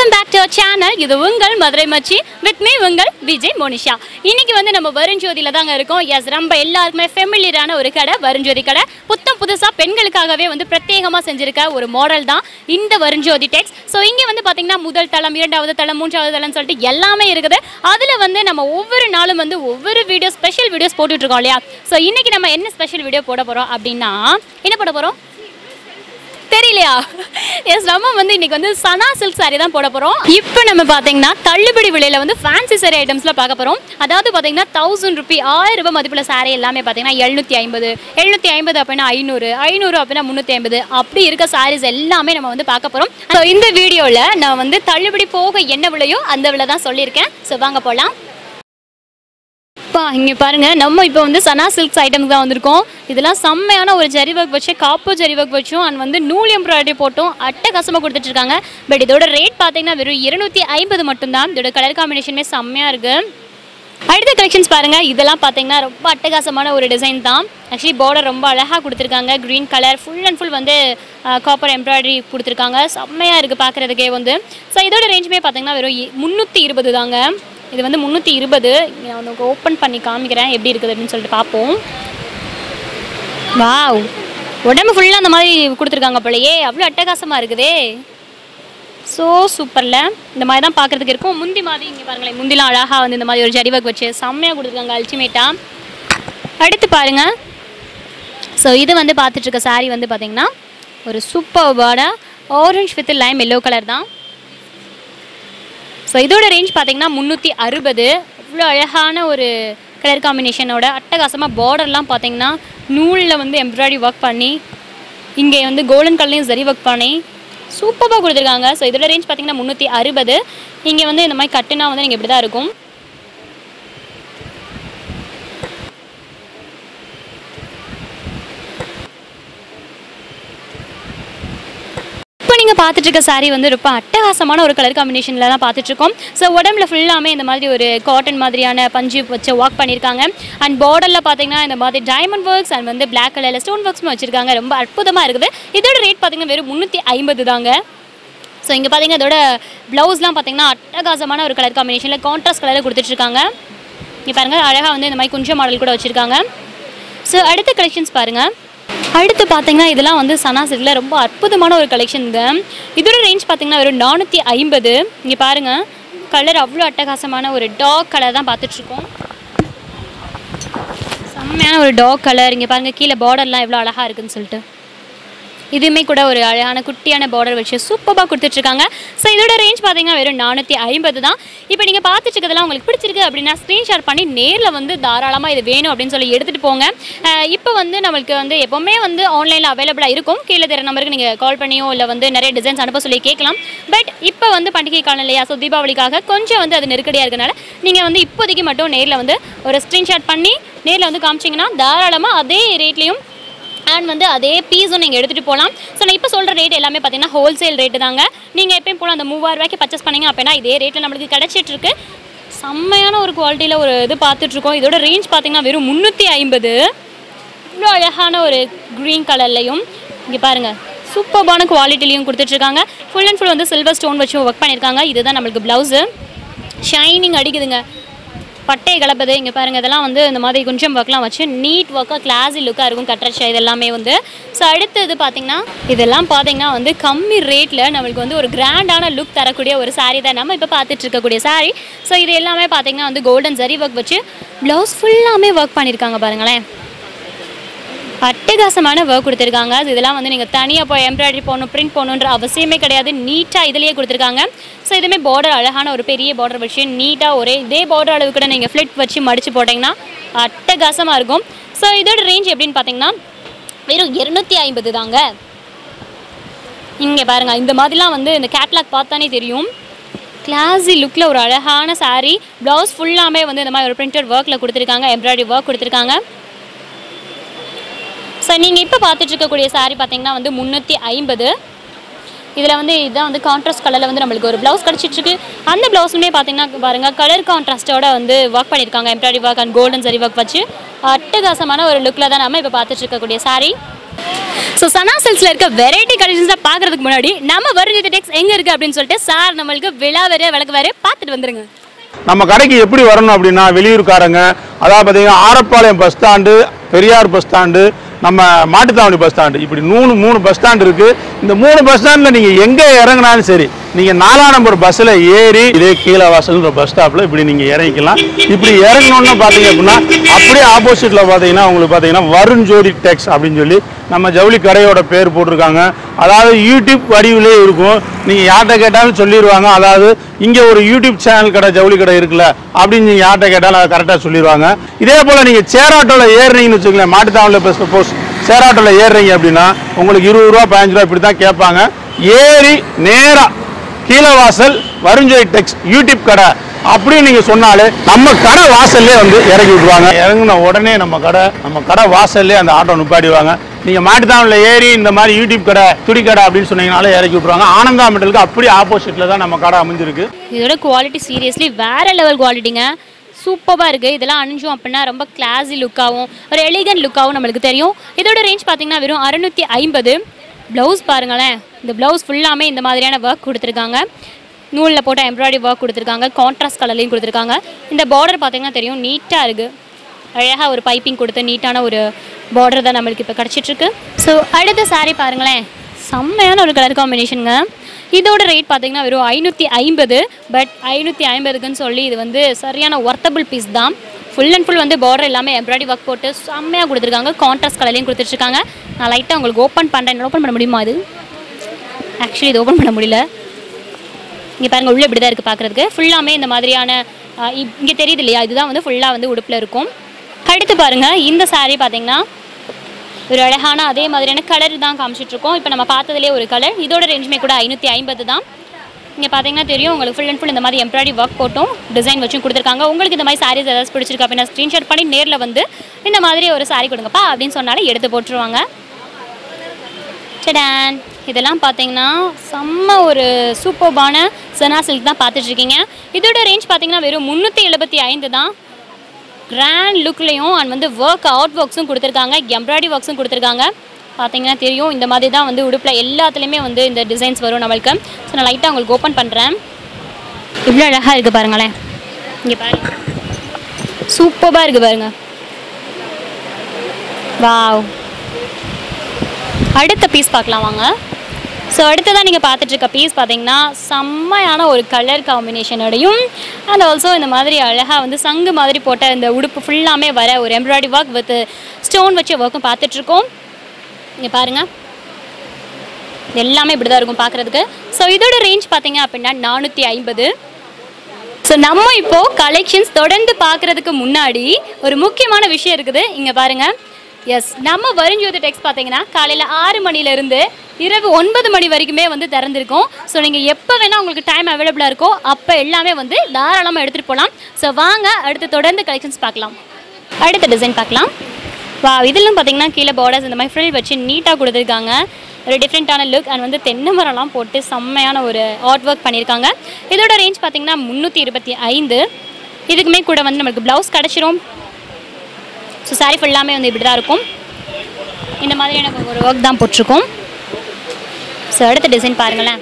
welcome back to channel இது உங்கள் மதுரை மச்சி வித் மீ உங்கள் விஜய் மோனிஷா இன்னைக்கு வந்து நம்ம வருஞ்சோதியில தாங்க இருக்கோம் எஸ் ரொம்ப எல்லாருக்குமே ஃபெமிலியரான ஒரு கடை வருஞ்சோதி கடை புத்தம் புதுசா பெண்களுக்காகவே வந்து பிரத்யேகமா செஞ்சிருக்க ஒரு மாடல் தான் இந்த வருஞ்சோதி டெக்ஸ் ஸோ இங்கே வந்து பார்த்தீங்கன்னா முதல் தளம் இரண்டாவது தளம் மூன்றாவது தளம்னு சொல்லிட்டு எல்லாமே இருக்குது அதில் வந்து நம்ம ஒவ்வொரு நாளும் வந்து ஒவ்வொரு வீடியோ ஸ்பெஷல் வீடியோஸ் போட்டுட்டு இருக்கோம் இல்லையா ஸோ இன்னைக்கு நம்ம என்ன ஸ்பெஷல் வீடியோ போட போறோம் அப்படின்னா என்ன போட போறோம் தெரியலையா எஸ் நம்ம வந்து இன்னைக்கு வந்து சனா சில்க் saree தான் போட போறோம் இப்போ நம்ம பாத்தீங்கன்னா தள்ளுபடி விலையில வந்து ஃபேன்சி saree ஐட்டம்ஸ்ல பார்க்க போறோம் அதாவது பாத்தீங்கன்னா தௌசண்ட் ருபி ஆயிரம் ரூபாய் மதிப்புள்ள saree எல்லாமே பாத்தீங்கன்னா எழுநூத்தி ஐம்பது எழுநூத்தி ஐம்பது அப்படின்னா ஐநூறு ஐநூறு அப்படின்னா முந்நூற்றி ஐம்பது அப்படி இருக்க sarees எல்லாமே நம்ம வந்து பார்க்க போறோம் ஸோ இந்த வீடியோல நான் வந்து தள்ளுபடி போக என்ன விலையோ அந்த விலை தான் சொல்லியிருக்கேன் ஸோ வாங்க போகலாம் அப்பா இங்கே பாருங்க நம்ம இப்போ வந்து சனா சில்க்ஸ் ஐட்டம்ஸ் தான் வந்திருக்கோம் இதெல்லாம் செம்மையான ஒரு ஜரி ஒர்க் வச்சு காப்பு ஜரி ஒர்க் வச்சும் அண்ட் வந்து நூல் எம்ப்ராய்டரி போட்டும் அட்டை கசமாக கொடுத்துட்டு இருக்காங்க பட் இதோட ரேட் பார்த்தீங்கன்னா வெறும் இருநூத்தி ஐம்பது மட்டும்தான் இதோட கலர் காம்பினேஷனுமே செம்மையாக இருக்கு அடுத்த கலெக்ஷன்ஸ் பாருங்க இதெல்லாம் பார்த்தீங்கன்னா ரொம்ப அட்டகாசமான ஒரு டிசைன் தான் ஆக்சுவலி பார்டர் ரொம்ப அழகாக கொடுத்துருக்காங்க green colour full and full வந்து காப்பர் எம்ப்ராய்டரி கொடுத்துருக்காங்க செம்மையாக இருக்குது பார்க்குறதுக்கே வந்து ஸோ இதோட ரேஞ்சுமே பார்த்தீங்கன்னா வெறும் முந்நூற்றி இருபது தாங்க இது வந்து முந்நூற்றி இருபது நான் உனக்கு ஓப்பன் பண்ணி காமிக்கிறேன் எப்படி இருக்குது அப்படின்னு சொல்லிட்டு பார்ப்போம் வாவ் உடம்பு ஃபுல்லாக அந்த மாதிரி கொடுத்துருக்காங்க போலயே அவ்வளோ அட்டகாசமாக இருக்குதே ஸோ சூப்பரில் இந்த மாதிரி தான் பார்க்குறதுக்கு இருக்கும் முந்தி மாதிரி இங்கே பாருங்களேன் முந்திலாம் அழகாக வந்து இந்த மாதிரி ஒரு ஜரி ஒர்க் வச்சு செம்மையாக கொடுத்துருக்காங்க அல்டிமேட்டாக அடுத்து பாருங்கள் ஸோ இது வந்து பார்த்துட்டு இருக்க saree வந்து பார்த்தீங்கன்னா ஒரு சூப்பர்பான orange with lime yellow colour தான் ஸோ இதோட ரேஞ்ச் பார்த்தீங்கன்னா முந்நூற்றி அறுபது அவ்வளோ அழகான ஒரு கலர் காம்பினேஷனோட அட்டகாசமாக பார்டர்லாம் பார்த்தீங்கன்னா நூலில் வந்து எம்ப்ராய்டரி ஒர்க் பண்ணி இங்கே வந்து கோல்டன் கலர்லையும் சரி ஒர்க் பண்ணி சூப்பராக கொடுத்துருக்காங்க ஸோ இதோட ரேஞ்ச் பார்த்தீங்கன்னா முந்நூற்றி அறுபது இங்கே வந்து இந்த மாதிரி கட்டுனா வந்து நீங்கள் இப்படி தான் இருக்கும் இப்போ நீங்கள் பார்த்துட்டு இருக்க saree வந்து ரொம்ப அட்டகாசமான ஒரு கலர் காம்பினேஷனில் தான் பார்த்துட்டு இருக்கோம் ஸோ உடம்புல ஃபுல்லாமே இந்த மாதிரி ஒரு காட்டன் மாதிரியான பஞ்சு வச்சு ஒர்க் பண்ணியிருக்காங்க அண்ட் பார்டரில் பார்த்தீங்கன்னா இந்த மாதிரி டைமண்ட் ஒர்க்ஸ் அண்ட் வந்து பிளாக் கலரில் ஸ்டோன் ஒர்க்ஸும் வச்சுருக்காங்க ரொம்ப அற்புதமாக இருக்குது இதோட ரேட் பார்த்தீங்கன்னா வெறும் முந்நூற்றி ஐம்பது தாங்க ஸோ இங்கே பார்த்தீங்கன்னா இதோட ப்ளவுஸ்லாம் பார்த்தீங்கன்னா அட்டகாசமான ஒரு கலர் காம்பினேஷனில் கான்ட்ராஸ்ட் கலரில் கொடுத்துட்ருக்காங்க இங்கே பாருங்கள் அழகாக வந்து இந்த மாதிரி குஞ்ச மாடல் கூட வச்சுருக்காங்க ஸோ அடுத்த கலெக்ஷன்ஸ் பாருங்கள் அடுத்து பார்த்தீங்கன்னா இதெல்லாம் வந்து சனா சில்கில் ரொம்ப அற்புதமான ஒரு கலெக்ஷனுங்க இதோட ரேஞ்ச் பார்த்தீங்கன்னா வெறும் நானூற்றி ஐம்பது இங்கே பாருங்கள் கலர் அவ்வளோ அட்டகாசமான ஒரு டாக் கலர் தான் பார்த்துட்ருக்கோம் செம்மையான ஒரு டாக் கலர் இங்கே பாருங்கள் கீழே பார்டர்லாம் எவ்வளோ அழகாக இருக்குன்னு சொல்லிட்டு இதுவுமே கூட ஒரு அழகான குட்டியான பார்டர் வச்சு சூப்பராக கொடுத்துட்ருக்காங்க ஸோ இதோட ரேஞ்ச் பார்த்தீங்கன்னா வெறும் நானூற்றி ஐம்பது தான் இப்போ நீங்கள் பார்த்துட்டு இருக்கிறதெல்லாம் உங்களுக்கு பிடிச்சிருக்கு அப்படின்னா ஸ்க்ரீன்ஷாட் பண்ணி நேரில் வந்து தாராளமாக இது வேணும் அப்படின்னு சொல்லி எடுத்துகிட்டு போங்க அஹ் இப்போ வந்து நம்மளுக்கு வந்து எப்போவுமே வந்து ஆன்லைனில் அவைலபிளாக இருக்கும் கீழே தெரிய நம்பருக்கு நீங்கள் கால் பண்ணியோ இல்லை வந்து நிறைய டிசைன்ஸ் அனுப்ப சொல்லி கேட்கலாம் பட் இப்போ வந்து பண்டிகை காலம் இல்லையா ஸோ தீபாவளிக்காக கொஞ்சம் வந்து அது நெருக்கடியாக இருக்கனால நீங்கள் வந்து இப்போதைக்கு மட்டும் நேரில் வந்து ஒரு ஸ்க்ரீன்ஷாட் பண்ணி நேரில் வந்து காமிச்சிங்கன்னா தாராளமாக அதே ரேட்லேயும் அண்ட் வந்து அதே பீஸும் நீங்கள் எடுத்துகிட்டு போகலாம் ஸோ நான் இப்போ சொல்கிற ரேட் எல்லாமே பார்த்தீங்கன்னா ஹோல்சேல் ரேட்டு தாங்க நீங்கள் எப்பயும் போல அந்த மூவாயிரம் ரூபாய்க்கு பர்ச்சேஸ் பண்ணீங்க அப்படின்னா இதே ரேட்டில் நம்மளுக்கு கிடச்சிட்டு இருக்கு செம்மையான ஒரு குவாலிட்டியில் ஒரு இது பார்த்துட்ருக்கோம் இதோட ரேஞ்ச் பார்த்தீங்கன்னா வெறும் முந்நூற்றி ஐம்பது இவ்வளோ அழகான ஒரு க்ரீன் கலர்லையும் இங்கே பாருங்கள் சூப்பர்பான குவாலிட்டிலையும் கொடுத்துட்ருக்காங்க ஃபுல் அண்ட் ஃபுல் வந்து சில்வர் ஸ்டோன் வச்சு ஒர்க் பண்ணியிருக்காங்க இதுதான் நம்மளுக்கு ப்ளவுஸு ஷைனிங் அடிக்குதுங்க பட்டையை கலப்பது இங்கே பாருங்கள் இதெல்லாம் வந்து இந்த மாதிரி கொஞ்சம் ஒர்க்லாம் வச்சு நீட் ஒர்க்காக கிளாஸி லுக்காக இருக்கும் கட்டுறச்சா இது எல்லாமே வந்து ஸோ அடுத்தது பார்த்தீங்கன்னா இதெல்லாம் பார்த்தீங்கன்னா வந்து கம்மி ரேட்டில் நம்மளுக்கு வந்து ஒரு கிராண்டான லுக் தரக்கூடிய ஒரு saree தான் நம்ம இப்போ பார்த்துட்டு இருக்கக்கூடிய saree ஸோ இது எல்லாமே பார்த்தீங்கன்னா வந்து கோல்டன் ஜரி ஒர்க் வச்சு ப்ளவுஸ் ஃபுல்லாமே ஒர்க் பண்ணியிருக்காங்க பாருங்களேன் அட்டகாசமான ஒர்க் கொடுத்துருக்காங்க அது இதெல்லாம் வந்து நீங்கள் தனியாக போய் எம்ப்ராய்டரி போடணும் பிரிண்ட் போடணுன்ற அவசியமே கிடையாது நீட்டாக இதுலேயே கொடுத்துருக்காங்க ஸோ இதுவுமே பார்டர் அழகான ஒரு பெரிய பார்டர் வச்சு நீட்டாக ஒரே இதே பார்டர் அளவு கூட நீங்கள் ஃப்ளிட் வச்சு மடித்து போட்டிங்கன்னா அட்டகாசமாக இருக்கும் ஸோ இதோட ரேஞ்ச் எப்படின்னு பார்த்தீங்கன்னா வெறும் இருநூத்தி ஐம்பது தாங்க இங்கே பாருங்கள் இந்த மாதிரிலாம் வந்து இந்த கேட்லாக் பார்த்தானே தெரியும் கிளாஸி லுக்கில் ஒரு அழகான saree ப்ளவுஸ் ஃபுல்லாமே வந்து இந்த மாதிரி ஒரு பிரிண்டட் ஒர்க்கில் கொடுத்துருக்காங்க எம்ப்ராய்டரி ஒர்க் கொடுத்துருக்காங்க ஸோ நீங்கள் இப்போ பார்த்துட்டு இருக்கக்கூடிய saree பார்த்தீங்கன்னா வந்து முந்நூற்றி ஐம்பது இதில் வந்து இதுதான் வந்து கான்ட்ராஸ்ட் கலரில் வந்து நம்மளுக்கு ஒரு ப்ளவுஸ் கிடச்சிட்ருக்கு அந்த ப்ளவுஸுமே பார்த்தீங்கன்னா பாருங்கள் கலர் கான்ட்ராஸ்ட்டோட வந்து ஒர்க் பண்ணியிருக்காங்க embroidery work and golden zari work வச்சு அட்டகாசமான ஒரு லுக்கில் தான் நம்ம இப்போ பார்த்துட்டு இருக்கக்கூடிய saree ஸோ சனா சில்க்ஸில் இருக்க வெரைட்டி கலெக்ஷன்ஸை பார்க்கறதுக்கு முன்னாடி நம்ம வருஞ்சது டெக்ஸ் எங்கே இருக்குது அப்படின்னு சொல்லிட்டு சார் நம்மளுக்கு விழா வேறு விளக்கு வேறு பார்த்துட்டு வந்துருங்க நம்ம கடைக்கு எப்படி வரணும் அப்படின்னா வெளியூர்காரங்க அதாவது பார்த்தீங்கன்னா Arappalayam bus stand Periyar bus stand நம்ம மாட்டுத்தாவணி பஸ் ஸ்டாண்டு இப்படி மூணு மூணு பஸ் ஸ்டாண்டு இருக்கு இந்த மூணு பஸ் ஸ்டாண்டில் நீங்கள் எங்கே இறங்குனாலும் சரி நீங்கள் நாலாம் நம்பர் பஸ்ஸில் ஏறி இதே கீழே வாசல்ன்ற பஸ் ஸ்டாப்பில் இப்படி நீங்கள் இறங்கிக்கலாம் இப்படி இறங்கணுன்னு பார்த்தீங்க அப்படின்னா அப்படியே ஆப்போசிட்டில் பார்த்தீங்கன்னா உங்களுக்கு பார்த்தீங்கன்னா வருண் ஜோதி டெக்ஸ் அப்படின்னு சொல்லி நம்ம ஜவுளி கடையோட பேர் போட்டிருக்காங்க அதாவது யூடியூப் வடிவிலே இருக்கும் நீங்கள் யார்கிட்ட கேட்டாலும் சொல்லிடுவாங்க அதாவது இங்கே ஒரு யூடியூப் சேனல் கடை ஜவுளி கடை இருக்குல்ல அப்படின்னு நீங்கள் யார்கிட்ட கேட்டாலும் அதை கரெக்டாக சொல்லிடுவாங்க இதே போல் நீங்கள் சேராட்டோவில் ஏறுனீங்கன்னு வச்சுக்கோங்களேன் மாட்டுத்தாவணியில் இப்போ சப்போஸ் சேராட்டோவில் ஏறுறீங்க அப்படின்னா உங்களுக்கு இருபது ரூபா பதினஞ்சு ரூபா இப்படி தான் கேட்பாங்க ஏறி நேராக கீழே வாசல் வருஞ்சோய் டெக்ஸ் யூடியூப் கடை அப்படின்னு நீங்க சொன்னாலே நம்ம கடை வாசல்லே வந்து இறக்கி விட்டுருவாங்க இறங்குன உடனே நம்ம கடை நம்ம கடை வாசல்லே அந்த ஆட்டோ நிப்பாடிடுவாங்க நீங்க மாட்டுத்தாவணில் ஏறி இந்த மாதிரி யூடியூப் கடை துணி கடை அப்படின்னு சொன்னீங்கனாலே இறக்கி விட்டுருவாங்க ஆனந்தா மெட்டலுக்கு அப்படியே ஆப்போசிட்ல தான் நம்ம கடை அமைஞ்சிருக்கு இதோட குவாலிட்டி சீரியஸ்லி வேற லெவல் குவாலிட்டிங்க சூப்பராக இருக்குது இதெல்லாம் அணிஞ்சோம் அப்படின்னா ரொம்ப கிளாஸி லுக்காகவும் ஒரு எலிகன் லுக்காகவும் நம்மளுக்கு தெரியும் இதோட ரேஞ்ச் பார்த்தீங்கன்னா வெறும் அறுநூற்றி ஐம்பது ப்ளவுஸ் பாருங்களேன் இந்த ப்ளவுஸ் ஃபுல்லாமே இந்த மாதிரியான ஒர்க் கொடுத்துருக்காங்க நூலில் போட்ட எம்ப்ராய்டரி ஒர்க் கொடுத்துருக்காங்க கான்ட்ராஸ்ட் கலர்லையும் கொடுத்துருக்காங்க இந்த பார்டர் பார்த்தீங்கன்னா தெரியும் நீட்டாக இருக்குது அழகாக ஒரு பைப்பிங் கொடுத்து நீட்டான ஒரு பார்டர் தான் நம்மளுக்கு இப்போ கிடச்சிட்ருக்கு ஸோ அடுத்த saree பாருங்களேன் செம்மையான ஒரு கலர் காம்பினேஷனுங்க இதோட ரேட் பார்த்தீங்கன்னா வெறும் ஐநூற்றி ஐம்பது பட் ஐநூற்றி ஐம்பதுக்குன்னு சொல்லி இது வந்து சரியான ஒர்த்தபிள் பீஸ் தான் ஃபுல் அண்ட் ஃபுல் வந்து பார்டர் எல்லாமே எம்ப்ராய்டரி ஒர்க் போட்டு செம்மையாக கொடுத்துருக்காங்க கான்ட்ராஸ்ட் கலர்லையும் கொடுத்துட்ருக்காங்க நான் லைட்டாக உங்களுக்கு ஓப்பன் பண்ணுறேன் ஓப்பன் பண்ண முடியுமா இது ஆக்சுவலி இது ஓப்பன் பண்ண முடியல இங்கே பாருங்க உள்ள இப்படி தான் இருக்குது பார்க்குறதுக்கு ஃபுல்லாமே இந்த மாதிரியான இங்கே தெரியுது இல்லையா இதுதான் வந்து ஃபுல்லாக வந்து உடுப்பில் இருக்கும் அடுத்து பாருங்க இந்த saree பார்த்தீங்கன்னா ஒரு அழகான அதே மாதிரியான கலர் தான் காமிச்சிட்ருக்கோம் இப்போ நம்ம பார்த்ததுலேயே ஒரு கலர் இதோட ரேஞ்சுமே கூட ஐநூற்றி ஐம்பது தான் இங்கே பார்த்தீங்கன்னா தெரியும் உங்களுக்கு ஃபுல் அண்ட் ஃபுல் இந்த மாதிரி எம்ப்ராய்டரி ஒர்க் போட்டும் டிசைன் வச்சும் கொடுத்துருக்காங்க உங்களுக்கு இந்த மாதிரி சாரீஸ் ஏதாச்சும் பிடிச்சிருக்கு அப்படின்னா ஸ்க்ரீன்ஷாட் பண்ணி நேரில் வந்து இந்த மாதிரி ஒரு saree கொடுங்கப்பா அப்படின்னு சொன்னாலே எடுத்து போட்டுருவாங்க சடான் இதெல்லாம் பார்த்தீங்கன்னா செம்ம ஒரு சூப்பர்பான சனா சில்க் தான் பார்த்துட்ருக்கீங்க இதோட ரேஞ்ச் பார்த்தீங்கன்னா வெறும் முந்நூற்றி எழுபத்தி ஐந்து தான் கிராண்ட் லுக்லேயும் அண்ட் வந்து ஒர்க் அவுட் ஒர்க்ஸும் கொடுத்துருக்காங்க எம்ப்ராய்டரி ஒர்க்ஸும் கொடுத்துருக்காங்க பார்த்தீங்கன்னா தெரியும் இந்த மாதிரி தான் வந்து உடுப்பில் எல்லாத்துலேயுமே வந்து இந்த டிசைன்ஸ் வரும் நம்மளுக்கு ஸோ நான் லைட்டாக உங்களுக்கு ஓப்பன் பண்ணுறேன் இவ்வளோ அழகாக இருக்குது பாருங்களேன் இங்கே பாருங்க சூப்பராக இருக்குது பாருங்க வாவ் அடுத்த பீஸ் பார்க்கலாம் வாங்க ஸோ அடுத்ததாக நீங்கள் பார்த்துட்டு இருக்க பீஸ் பார்த்தீங்கன்னா செம்மையான ஒரு கலர் காம்பினேஷனோடையும் அண்ட் ஆல்சோ இந்த மாதிரி அழகாக வந்து சங்கு மாதிரி போட்ட இந்த உடுப்பு ஃபுல்லாமே வர ஒரு எம்ப்ராய்டரி ஒர்க் வித் ஸ்டோன் வச்ச ஒர்க்கும் பார்த்துட்ருக்கோம் இங்கே பாருங்கள் எல்லாமே இப்படி தான் இருக்கும் பார்க்குறதுக்கு ஸோ இதோட ரேஞ்ச் பார்த்தீங்க அப்படின்னா நானூற்றி ஐம்பது ஸோ நம்ம இப்போ கலெக்ஷன்ஸ் தொடர்ந்து பார்க்கறதுக்கு முன்னாடி ஒரு முக்கியமான விஷயம் இருக்குது இங்கே பாருங்க எஸ் நம்ம வருஞ்சோதி டெக்ஸ் பார்த்தீங்கன்னா காலையில் ஆறு மணிலேருந்து இரவு ஒன்பது மணி வரைக்குமே வந்து திறந்திருக்கும் ஸோ நீங்கள் எப்போ வேணால் உங்களுக்கு டைம் அவைலபிளாக இருக்கோ அப்போ எல்லாமே வந்து தாராளமாக எடுத்துகிட்டு போகலாம் ஸோ வாங்க அடுத்து தொடர்ந்து கலெக்ஷன்ஸ் பார்க்கலாம் அடுத்த டிசைன் பார்க்கலாம் வா இதிலும் பார்த்தீங்கன்னா கீழே பார்டர்ஸ் இந்த மாதிரி ஃப்ரில் வச்சு நீட்டாக கொடுத்துருக்காங்க ஒரு டிஃப்ரெண்ட்டான லுக் அண்ட் வந்து தென்னை மரம்லாம் போட்டு செம்மையான ஒரு ஆர்ட் ஒர்க் பண்ணியிருக்காங்க இதோட ரேஞ்ச் பார்த்தீங்கன்னா முந்நூற்றி இருபத்தி ஐந்து இதுக்குமே கூட வந்து நம்மளுக்கு ப்ளவுஸ் கிடச்சிரும் ஸோ சாரி ஃபுல்லாமே வந்து இப்படி தான் இருக்கும் இந்த மாதிரியான ஒரு ஒர்க் தான் போட்டிருக்கோம் ஸோ அடுத்த டிசைன் பாருங்களேன்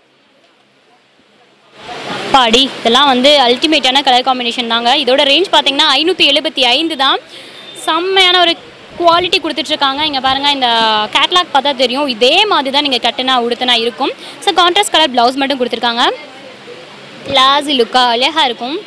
பாடி இதெல்லாம் வந்து அல்டிமேட்டான கலர் காம்பினேஷன் தாங்க இதோட ரேஞ்ச் பார்த்தீங்கன்னா ஐநூற்றி எழுபத்தி ஐந்து தான் செம்மையான ஒரு குவாலிட்டி கொடுத்துட்ருக்காங்க இங்கே பாருங்கள் இந்த கேட்லாக் பார்த்தா தெரியும் இதே மாதிரி தான் நீங்கள் கட்டுனா உடுத்தினா இருக்கும் ஸோ கான்ட்ராஸ்ட் கலர் ப்ளவுஸ் மட்டும் கொடுத்துருக்காங்க கிளாஸி லுக்காக அழகாக இருக்கும்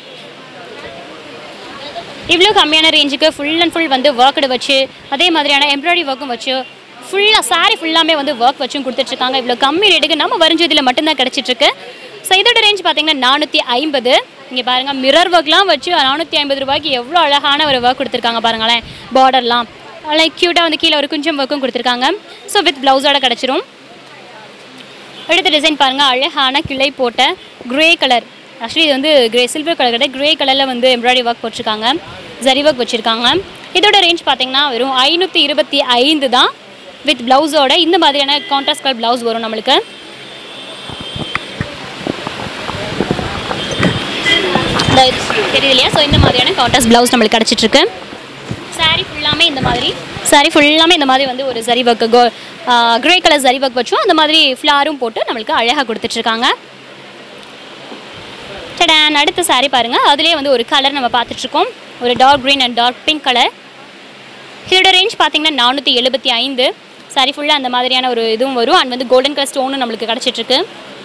இவ்வளோ கம்மியான ரேஞ்சுக்கு ஃபுல் அண்ட் ஃபுல் வந்து ஒர்க்கடு வச்சு அதே மாதிரியான எம்ப்ராய்டரி ஒர்க்கும் வச்சு ஃபுல்லாக சாரி ஃபுல்லாமே வந்து ஒர்க் வச்சும் கொடுத்துட்ருக்காங்க இவ்வளோ கம்மி ரேட்டுக்கு நம்ம வரைஞ்சதில் மட்டும்தான் கிடச்சிட்ருக்கு ஸோ இதோட ரேஞ்ச் பார்த்தீங்கன்னா நானூற்றி ஐம்பது இங்கே பாருங்கள் மிரர் ஒர்க்லாம் வச்சு நானூற்றி ஐம்பது ரூபாய்க்கு எவ்வளோ அழகான ஒரு ஒர்க் கொடுத்துருக்காங்க பாருங்களேன் பார்டர்லாம் லைக் க்யூட்டாக வந்து கீழே ஒரு குஞ்சம் ஒர்க்கும் கொடுத்துருக்காங்க ஸோ வித் ப்ளவுஸோட கிடச்சிரும் அடுத்த டிசைன் பாருங்கள் அழகான கிளை போட்ட க்ரே கலர் ஆக்சுவலி இது வந்து கிரே சில்வர் கலர் கிடையாது க்ரே கலரில் வந்து எம்ப்ராய்டரி ஒர்க் போட்டிருக்காங்க ஜரி ஒர்க் வச்சுருக்காங்க இதோட ரேஞ்ச் பார்த்தீங்கன்னா வெறும் ஐநூற்றி இருபத்தி ஐந்து தான் வித் ப்ளவுஸோட இந்த மாதிரியான கான்ட்ராஸ்ட் கலர் ப்ளவுஸ் வரும் நம்மளுக்கு இந்த இது தெரியுது இல்லையா ஸோ இந்த மாதிரியான கான்ட்ராஸ்ட் ப்ளவுஸ் நம்மளுக்கு கிடச்சிட்ருக்கு saree ஃபுல்லாமே இந்த மாதிரி saree ஃபுல்லாமே இந்த மாதிரி வந்து ஒரு சரி ஒர்க்கு கோ கிரே கலர் சரி ஒர்க் வச்சும் அந்த மாதிரி ஃப்ளாரும் போட்டு நம்மளுக்கு அழகாக கொடுத்துட்ருக்காங்க டடான் அடுத்த saree பாருங்கள் அதுலேயே வந்து ஒரு கலர் நம்ம பார்த்துட்ருக்கோம் ஒரு dark green and dark pink colour இதோட ரேஞ்ச் பார்த்தீங்கன்னா நானூற்றி எழுபத்தி ஐந்து saree ஃபுல்லாக அந்த மாதிரியான ஒரு இதுவும் வரும் அண்ட் வந்து கோல்டன் கலர் ஸ்டோனும் நம்மளுக்கு கிடச்சிட்ருக்கு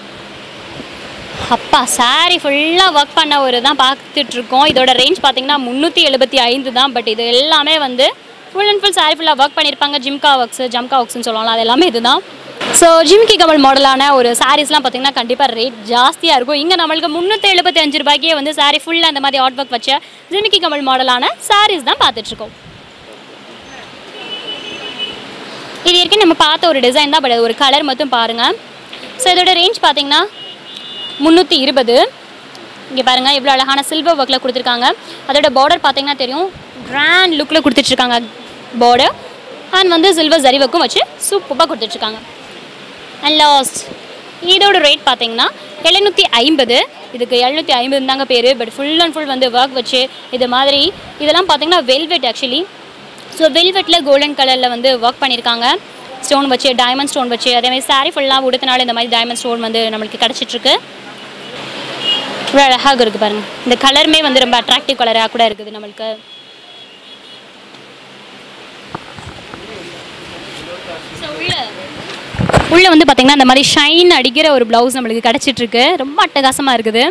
அப்பா saree ஃபுல்லாக ஒர்க் பண்ண ஒரு தான் பார்த்துட்டு இருக்கோம் இதோட ரேஞ்ச் பார்த்தீங்கன்னா முந்நூற்றி எழுபத்தி ஐந்து தான் பட் இது எல்லாமே வந்து ஃபுல் அண்ட் ஃபுல் saree ஃபுல்லாக ஒர்க் பண்ணியிருப்பாங்க ஜிம்கா ஒர்க்ஸ் ஜம்கா ஒர்க்ஸ்னு சொல்லுவாங்க அது எல்லாமே இதுதான் ஸோ ஜிம்கி கமல் மாடலான ஒரு சாரீஸ்லாம் பார்த்தீங்கன்னா கண்டிப்பாக ரேட் ஜாஸ்தியாக இருக்கும் இங்கே நம்மளுக்கு முந்நூற்றி எழுபத்தி அஞ்சு ரூபாய்க்கே வந்து saree ஃபுல்லாக அந்த மாதிரி ஆர்ட் ஒர்க் வச்ச ஜிமிக்கி கமல் மாடலான சாரீஸ் தான் பார்த்துட்ருக்கோம் இது ஏற்கனவே நம்ம பார்த்த ஒரு டிசைன் தான் பட் அது ஒரு கலர் மட்டும் பாருங்கள் ஸோ இதோட ரேஞ்ச் பார்த்தீங்கன்னா முந்நூற்றி இருபது இங்கே பாருங்கள் இவ்வளோ அழகான சில்வர் ஒர்க்கில் கொடுத்துருக்காங்க அதோட பார்டர் பார்த்தீங்கன்னா தெரியும் கிராண்ட் லுக்கில் கொடுத்துட்ருக்காங்க பார்டர் அண்ட் வந்து சில்வர் ஜரி ஒர்க்கும் வச்சு சூப்பராக கொடுத்துட்ருக்காங்க அண்ட் லாஸ்ட் இதோட ரேட் பார்த்தீங்கன்னா எழுநூற்றி ஐம்பது இதுக்கு எழுநூற்றி ஐம்பது தாங்க பேர் பட் ஃபுல் அண்ட் ஃபுல் வந்து ஒர்க் வச்சு இது மாதிரி இதெல்லாம் பார்த்தீங்கன்னா வெல்வெட் ஆக்சுவலி ஸோ வெல்வெட்டில் கோல்டன் கலரில் வந்து ஒர்க் பண்ணியிருக்காங்க ஸ்டோன் வச்சு டைமண்ட் ஸ்டோன் வச்சு அதே மாதிரி saree ஃபுல்லாக உடுத்தினால இந்த மாதிரி டைமண்ட் ஸ்டோன் வந்து நம்மளுக்கு கிடச்சிட்ருக்கு இவ்வளோ அழகாக இருக்குது பாருங்கள் இந்த கலருமே வந்து ரொம்ப அட்ராக்டிவ் கலராக கூட இருக்குது நம்மளுக்கு So, உள்ள உள்ள வந்து பார்த்தீங்கன்னா இந்த மாதிரி ஷைன் அடிக்கிற ஒரு ப்ளவுஸ் நம்மளுக்கு கிடச்சிட்ருக்கு ரொம்ப அட்டகாசமாக இருக்குது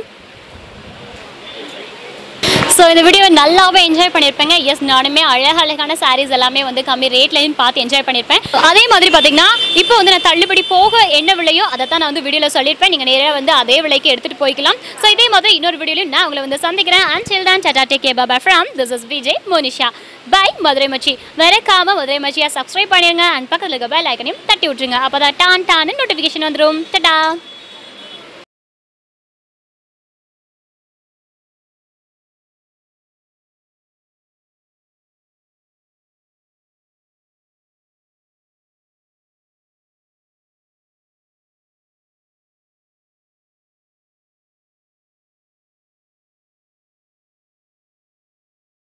ஸோ இந்த வீடியோ நல்லாவே என்ஜாய் பண்ணியிருப்பேங்க எஸ் நானுமே அழகழகான சாரீஸ் எல்லாமே வந்து கம்மி ரேட்லையும் பார்த்து என்ஜாய் பண்ணியிருப்பேன் அதே மாதிரி பார்த்தீங்கன்னா இப்போ வந்து நான் தள்ளுபடி போக என்ன விலையோ அதை தான் நான் வந்து வீடியோவில் சொல்லியிருப்பேன் நீங்கள் நேராக வந்து அதே விலைக்கு எடுத்துகிட்டு போய்க்கலாம் ஸோ இதே மாதிரி இன்னொரு வீடியோலையும் நான் உங்களை வந்து சந்திக்கிறேன் அண்ட் சில் தான் டாடா டேக் கே பாபா from this is Vijay Monisha by Madurai Machi மறக்காம மதுரை மச்சியை சப்ஸ்கிரைப் பண்ணிடுங்க அண்ட் பக்கத்தில் இருக்க பெல் ஐக்கனையும் தட்டி விட்டுருங்க அப்போ தான் டான் டான்னு நோட்டிஃபிகேஷன் வந்துடும் டடா